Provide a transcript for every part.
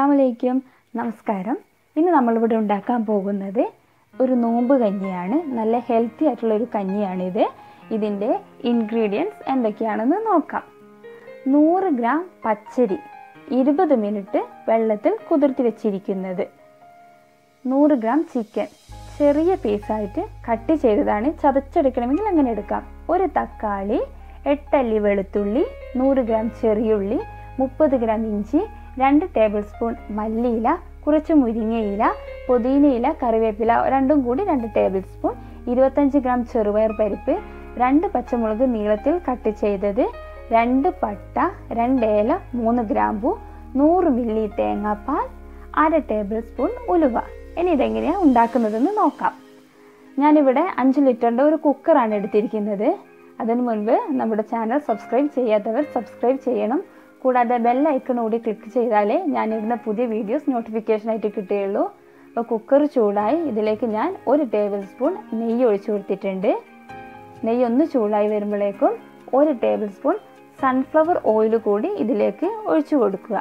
അസ്സാമലൈക്കും നമസ്കാരം ഇന്ന് നമ്മളിവിടെ ഉണ്ടാക്കാൻ പോകുന്നത് ഒരു നോമ്പ് കഞ്ഞിയാണ് നല്ല ഹെൽത്തി ആയിട്ടുള്ള ഒരു കഞ്ഞിയാണിത് ഇതിൻ്റെ ഇൻഗ്രീഡിയൻസ് എന്തൊക്കെയാണെന്ന് നോക്കാം നൂറ് ഗ്രാം പച്ചരി ഇരുപത് മിനിറ്റ് വെള്ളത്തിൽ കുതിർത്തി വെച്ചിരിക്കുന്നത് നൂറ് ഗ്രാം ചിക്കൻ ചെറിയ പീസായിട്ട് കട്ട് ചെയ്തതാണ് ചതച്ചെടുക്കണമെങ്കിൽ അങ്ങനെ എടുക്കാം ഒരു തക്കാളി എട്ടല്ലി വെളുത്തുള്ളി നൂറ് ഗ്രാം ചെറിയുള്ളി മുപ്പത് ഗ്രാം ഇഞ്ചി രണ്ട് ടേബിൾ സ്പൂൺ മല്ലിയില കുറച്ച് മുരിങ്ങയില പുതിനയില കറിവേപ്പില രണ്ടും കൂടി രണ്ട് ടേബിൾ സ്പൂൺ ഇരുപത്തഞ്ച് ഗ്രാം ചെറുപയർ പരിപ്പ് രണ്ട് പച്ചമുളക് നീളത്തിൽ കട്ട് ചെയ്തത് രണ്ട് പട്ട രണ്ട് ഏല മൂന്ന് ഗ്രാമ്പു നൂറ് മില്ലി തേങ്ങാപ്പാൽ അര ടേബിൾ സ്പൂൺ ഉലുവ ഇനി ഇതെങ്ങനെയാണ് ഉണ്ടാക്കുന്നതെന്ന് നോക്കാം ഞാനിവിടെ അഞ്ച് ലിറ്ററിൻ്റെ ഒരു കുക്കറാണ് എടുത്തിരിക്കുന്നത് അതിനു മുൻപ് നമ്മുടെ ചാനൽ സബ്സ്ക്രൈബ് ചെയ്യാത്തവർ സബ്സ്ക്രൈബ് ചെയ്യണം കൂടാതെ ബെൽ ഐക്കൺ കൂടി ക്ലിക്ക് ചെയ്താലേ ഞാനിടുന്ന പുതിയ വീഡിയോസ് നോട്ടിഫിക്കേഷനായിട്ട് കിട്ടുകയുള്ളൂ അപ്പോൾ കുക്കർ ചൂടായി ഇതിലേക്ക് ഞാൻ ഒരു ടേബിൾ സ്പൂൺ നെയ്യ് ഒഴിച്ചു കൊടുത്തിട്ടുണ്ട് നെയ്യ് ഒന്ന് ചൂടായി വരുമ്പോഴേക്കും ഒരു ടേബിൾ സ്പൂൺ സൺഫ്ലവർ ഓയിൽ കൂടി ഇതിലേക്ക് ഒഴിച്ചു കൊടുക്കുക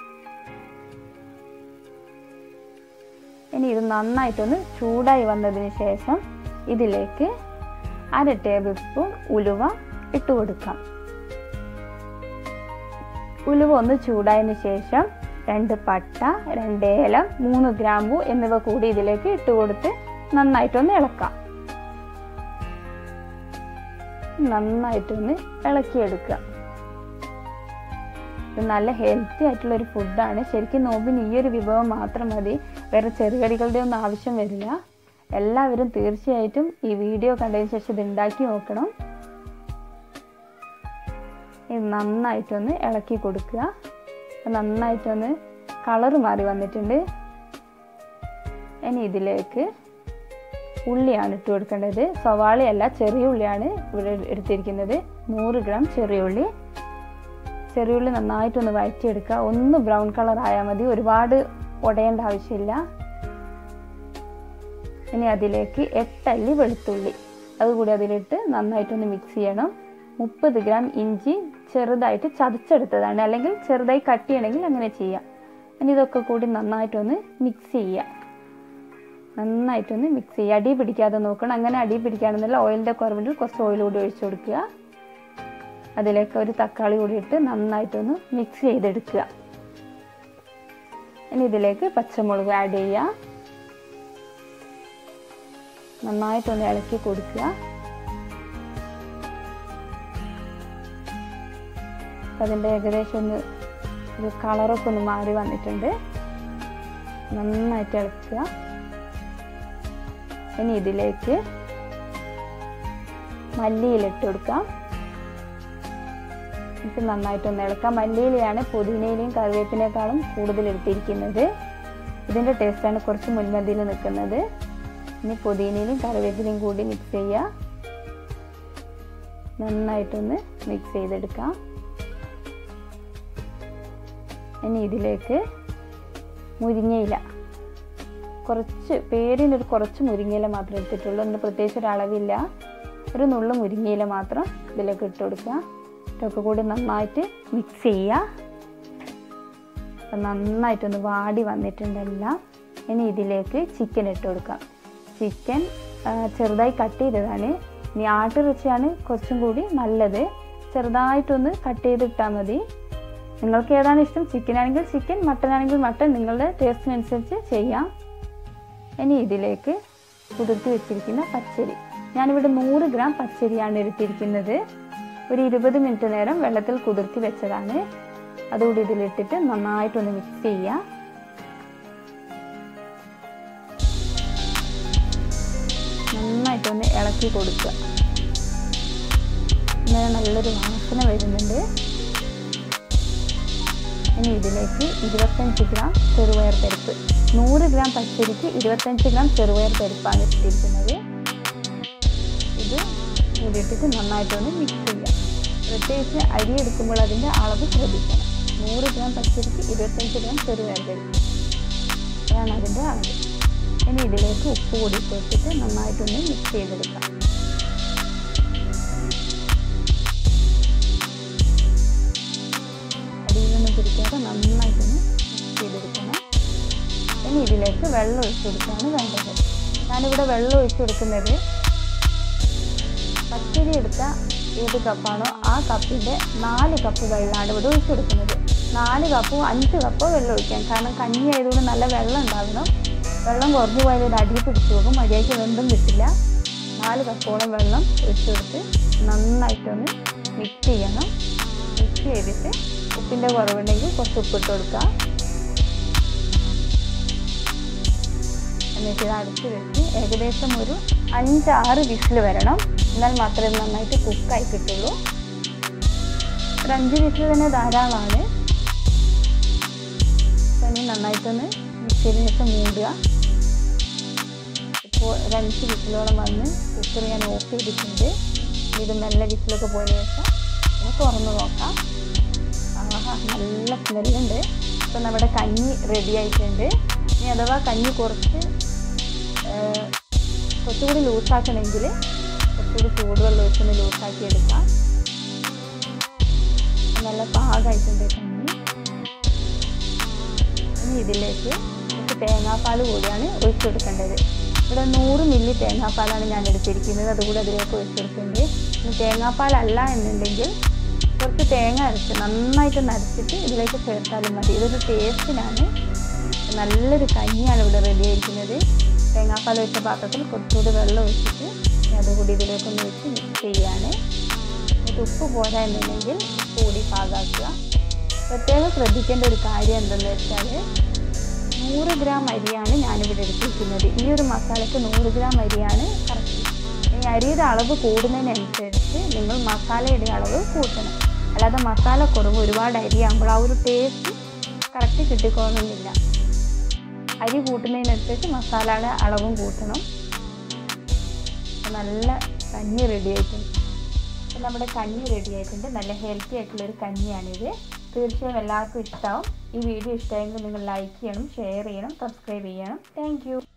ഇനി ഇത് നന്നായിട്ടൊന്ന് ചൂടായി വന്നതിന് ശേഷം ഇതിലേക്ക് അര ടേബിൾ സ്പൂൺ ഉലുവ ഇട്ട് കൊടുക്കാം ഉലുവ ഒന്ന് ചൂടായതിന് ശേഷം രണ്ട് പട്ട രണ്ട് ഏലം മൂന്ന് ഗ്രാമ്പു എന്നിവ കൂടി ഇതിലേക്ക് ഇട്ട് കൊടുത്ത് നന്നായിട്ടൊന്ന് ഇളക്കാം നന്നായിട്ടൊന്ന് ഇളക്കിയെടുക്കുക ഇത് നല്ല ഹെൽത്തി ആയിട്ടുള്ള ഒരു ഫുഡാണ് ശരിക്കും നോമ്പിന് ഈ ഒരു വിഭവം മാത്രം മതി വേറെ ചെറുകടികളുടെ ഒന്നും ആവശ്യം വരില്ല എല്ലാവരും തീർച്ചയായിട്ടും ഈ വീഡിയോ കണ്ടതിന് ശേഷം ഇത് ഉണ്ടാക്കി നോക്കണം ഇത് നന്നായിട്ടൊന്ന് ഇളക്കി കൊടുക്കുക നന്നായിട്ടൊന്ന് കളറ് മാറി വന്നിട്ടുണ്ട് ഇനി ഇതിലേക്ക് ഉള്ളിയാണ് ഇട്ട് കൊടുക്കേണ്ടത് സവാളയല്ല ചെറിയ ഉള്ളിയാണ് ഇവിടെ എടുത്തിരിക്കുന്നത് നൂറ് ഗ്രാം ചെറിയ ഉള്ളി ചെറിയ ഉള്ളി നന്നായിട്ടൊന്ന് വഴറ്റിയെടുക്കുക ഒന്ന് ബ്രൗൺ കളർ ആയാൽ മതി ഒരുപാട് ഉടയേണ്ട ആവശ്യമില്ല ഇനി അതിലേക്ക് എട്ടല്ലി വെളുത്തുള്ളി അതുകൂടി അതിലിട്ട് നന്നായിട്ടൊന്ന് മിക്സ് ചെയ്യണം മുപ്പത് ഗ്രാം ഇഞ്ചി ചെറുതായിട്ട് ചതച്ചെടുത്തതാണ് അല്ലെങ്കിൽ ചെറുതായി കട്ട് ചെയ്യണമെങ്കിൽ അങ്ങനെ ചെയ്യാം ഇനി ഇതൊക്കെ കൂടി നന്നായിട്ടൊന്ന് മിക്സ് ചെയ്യുക നന്നായിട്ടൊന്ന് മിക്സ് ചെയ്യുക അടി പിടിക്കാതെ നോക്കണം അങ്ങനെ അടി പിടിക്കുകയാണെന്നുള്ള ഓയിലിൻ്റെ കുറവിൽ കുറച്ച് ഓയിൽ കൂടി ഒഴിച്ചു കൊടുക്കുക അതിലേക്ക് ഒരു തക്കാളി കൂടി ഇട്ട് നന്നായിട്ടൊന്ന് മിക്സ് ചെയ്തെടുക്കുക ഇനി ഇതിലേക്ക് പച്ചമുളക് ആഡ് ചെയ്യുക നന്നായിട്ടൊന്ന് ഇളക്കി കൊടുക്കുക അതിൻ്റെ ഏകദേശം ഒന്ന് ഒരു കളറൊക്കെ ഒന്ന് മാറി വന്നിട്ടുണ്ട് നന്നായിട്ട് ഇളക്കുക ഇനി ഇതിലേക്ക് മല്ലിയിലിട്ട് കൊടുക്കാം നമുക്ക് നന്നായിട്ടൊന്ന് ഇളക്കാം മല്ലിയിലയാണ് പുതിനയിലയും കറിവേപ്പിനേക്കാളും കൂടുതൽ എടുത്തിരിക്കുന്നത് ഇതിൻ്റെ ടേസ്റ്റാണ് കുറച്ച് മുൻപന്തിയിൽ നിൽക്കുന്നത് ഇനി പുതിനയിലും കറിവേപ്പിലയും കൂടി മിക്സ് ചെയ്യുക നന്നായിട്ടൊന്ന് മിക്സ് ചെയ്തെടുക്കാം ഇനി ഇതിലേക്ക് മുരിങ്ങയില കുറച്ച് പേരിനൊരു കുറച്ച് മുരിങ്ങയില മാത്രമേ എടുത്തിട്ടുള്ളൂ ഒന്ന് പ്രത്യേകിച്ച് ഒരു അളവില്ല ഒരു നുള്ളു മുരിങ്ങയില മാത്രം ഇതിലേക്ക് ഇട്ട് കൊടുക്കുക ഇതൊക്കെ കൂടി നന്നായിട്ട് മിക്സ് ചെയ്യുക നന്നായിട്ടൊന്ന് വാടി വന്നിട്ടുണ്ടെല്ലാം ഇനി ഇതിലേക്ക് ചിക്കൻ ഇട്ട് കൊടുക്കാം ചിക്കൻ ചെറുതായി കട്ട് ചെയ്തതാണ് ഇനി ആട്ടിറച്ചിയാണ് കുറച്ചും കൂടി നല്ലത് ചെറുതായിട്ടൊന്ന് കട്ട് ചെയ്തിട്ടാൽ മതി നിങ്ങൾക്ക് ഏതാണ് ഇഷ്ടം ചിക്കൻ ആണെങ്കിൽ ചിക്കൻ മട്ടൻ ആണെങ്കിൽ മട്ടൻ നിങ്ങളുടെ ടേസ്റ്റിനനുസരിച്ച് ചെയ്യാം ഇനി ഇതിലേക്ക് കുതിർത്തി വെച്ചിരിക്കുന്ന പച്ചരി ഞാനിവിടെ നൂറ് ഗ്രാം പച്ചരിയാണ് എടുത്തിരിക്കുന്നത് ഒരു ഇരുപത് മിനിറ്റ് നേരം വെള്ളത്തിൽ കുതിർത്തി വെച്ചതാണ് അതുകൂടി ഇതിലിട്ടിട്ട് നന്നായിട്ടൊന്ന് മിക്സ് ചെയ്യുക നന്നായിട്ടൊന്ന് ഇളക്കി കൊടുക്കുക ഇങ്ങനെ നല്ലൊരു വാസന വരുന്നുണ്ട് ഇനി ഇതിലേക്ക് ഇരുപത്തഞ്ച് ഗ്രാം ചെറുപയർ പരിപ്പ് നൂറ് ഗ്രാം പച്ചരിക്ക് ഇരുപത്തഞ്ച് ഗ്രാം ചെറുപയർ പരിപ്പാണ് ഇട്ടിരിക്കുന്നത് ഇത് കൂടിയിട്ടിട്ട് നന്നായിട്ടൊന്ന് മിക്സ് ചെയ്യുക പ്രത്യേകിച്ച് അരി എടുക്കുമ്പോൾ അതിൻ്റെ അളവ് ശ്രദ്ധിക്കണം നൂറ് ഗ്രാം പച്ചരിക്ക് ഇരുപത്തഞ്ച് ഗ്രാം ചെറുപയർ പരിപ്പ് അതാണ് അതിൻ്റെ അളവ് ഇനി ഇതിലേക്ക് ഉപ്പ് കൂടി ചേർത്തിട്ട് നന്നായിട്ടൊന്ന് മിക്സ് ചെയ്തെടുക്കാം അടിയിലൊന്നും പിടിക്കാതെ നന്നായിട്ടൊന്ന് മിക്സ് ചെയ്തെടുക്കണം ഇനി ഇതിലേക്ക് വെള്ളം ഒഴിച്ചു കൊടുക്കുകയാണ് വേണ്ടത് ഞാനിവിടെ വെള്ളം ഒഴിച്ചു കൊടുക്കുന്നത് പച്ചരി എടുത്ത ഏത് കപ്പാണോ ആ കപ്പിൻ്റെ നാല് കപ്പ് വെള്ളമാണ് ഇവിടെ ഒഴിച്ചു കൊടുക്കുന്നത് നാല് കപ്പോ അഞ്ച് കപ്പോ വെള്ളം ഒഴിക്കാം കാരണം കഞ്ഞി ആയതുകൊണ്ട് നല്ല വെള്ളം ഉണ്ടാകണം വെള്ളം കുറഞ്ഞു പോയാൽ ഒരു അടി പിടിച്ചു പോകും മര്യാദയ്ക്ക് വെന്തും കിട്ടില്ല നാല് കപ്പോളം വെള്ളം ഒഴിച്ചു കൊടുത്ത് നന്നായിട്ടൊന്ന് മിക്സ് ചെയ്യണം മിക്സ് ചെയ്തിട്ട് ഉപ്പിൻ്റെ കുറവുണ്ടെങ്കിൽ കുറച്ച് ഉപ്പിട്ട് കൊടുക്കുക എന്നിട്ട് ഇത് അടച്ച് വെച്ച് ഏകദേശം ഒരു അഞ്ചാറ് വിസിൽ വരണം എന്നാൽ മാത്രമേ ഇത് നന്നായിട്ട് കുക്കായി കിട്ടുള്ളൂ ഒരു അഞ്ച് വിസിൽ തന്നെ ധാരാളമാണ് അപ്പോൾ ഇനി നന്നായിട്ടൊന്ന് മിക്സിയിൽ ശേഷം മൂടുക ഇപ്പോൾ ഒരു അഞ്ച് വിസിലോളം വന്ന് കുക്കർ ഞാൻ ഓഫ് ചെയ്തിട്ടുണ്ട് ഇനി ഇത് മെല്ലെ വിസിലൊക്കെ പോയ ശേഷം ഒന്ന് തുറന്ന് നോക്കാം ആഹാ നല്ല സ്മെല്ലുണ്ട് ഇപ്പം നമ്മുടെ കഞ്ഞി റെഡി ആയിട്ടുണ്ട് ഇനി അഥവാ കഞ്ഞി കുറച്ച് ഏഹ്, കുറച്ചുകൂടി ലൂസാക്കണമെങ്കിൽ കുറച്ചുകൂടി ചൂടുവെള്ളം ഒഴിച്ചൊന്ന് ലൂസാക്കി എടുക്കാം നല്ല പാകമായിട്ടുണ്ട് കഞ്ഞി ഇനി ഇതിലേക്ക് കുറച്ച് തേങ്ങാപ്പാൽ കൂടിയാണ് ഒഴിച്ചെടുക്കേണ്ടത് ഇവിടെ നൂറ് മില്ലി തേങ്ങാപ്പാലാണ് ഞാൻ എടുത്തിരിക്കുന്നത് അതുകൂടി അതിലേക്ക് ഒഴിച്ചെടുക്കുന്നുണ്ട് ഇനി തേങ്ങാപ്പാലല്ല എന്നുണ്ടെങ്കിൽ കുറച്ച് തേങ്ങ അരച്ച് നന്നായിട്ട് നരച്ചിട്ട് ഇതിലേക്ക് ചേർത്താലും മതി ഇതൊരു ടേസ്റ്റിനാണ് നല്ലൊരു കഞ്ഞിയാണ് ഇവിടെ റെഡി ആയിരിക്കുന്നത് തേങ്ങാപ്പാൽ ഒഴിച്ച പാത്രത്തിൽ കുറച്ചുകൂടി വെള്ളം ഒഴിച്ചിട്ട് ഞാൻ അതുകൂടി ഇതിലേക്കൊന്ന് വെച്ച് മിക്സ് ചെയ്യാണ് എന്നിട്ട് ഉപ്പ് പോരാ എന്നുണ്ടെങ്കിൽ കൂടി പാകാക്കുക പ്രത്യേകം ശ്രദ്ധിക്കേണ്ട ഒരു കാര്യം എന്തെന്ന് വെച്ചാൽ നൂറ് ഗ്രാം അരിയാണ് ഞാനിവിടെ എടുത്തിരിക്കുന്നത് ഈ ഒരു മസാലയ്ക്ക് നൂറ് ഗ്രാം അരിയാണ് കറക്റ്റ് ഈ അരിയുടെ അളവ് കൂടുന്നതിനനുസരിച്ച് നിങ്ങൾ മസാലയുടെ അളവ് കൂട്ടണം അല്ലാതെ മസാല കുറവ് ഒരുപാട് അരിയാകുമ്പോൾ ആ ഒരു ടേസ്റ്റ് കറക്റ്റ് കിട്ടിക്കോണമെന്നില്ല അരി കൂട്ടുന്നതിനനുസരിച്ച് മസാലയുടെ അളവും കൂട്ടണം അപ്പോൾ നല്ല കഞ്ഞി റെഡി ആയിട്ടുണ്ട് അപ്പോൾ നമ്മുടെ കഞ്ഞി റെഡി ആയിട്ടുണ്ട് നല്ല ഹെൽത്തി ആയിട്ടുള്ളൊരു കഞ്ഞിയാണിത് തീർച്ചയായും എല്ലാവർക്കും ഇഷ്ടമാവും ഈ വീഡിയോ ഇഷ്ടമായെങ്കിൽ നിങ്ങൾ ലൈക്ക് ചെയ്യണം ഷെയർ ചെയ്യണം സബ്സ്ക്രൈബ് ചെയ്യണം താങ്ക്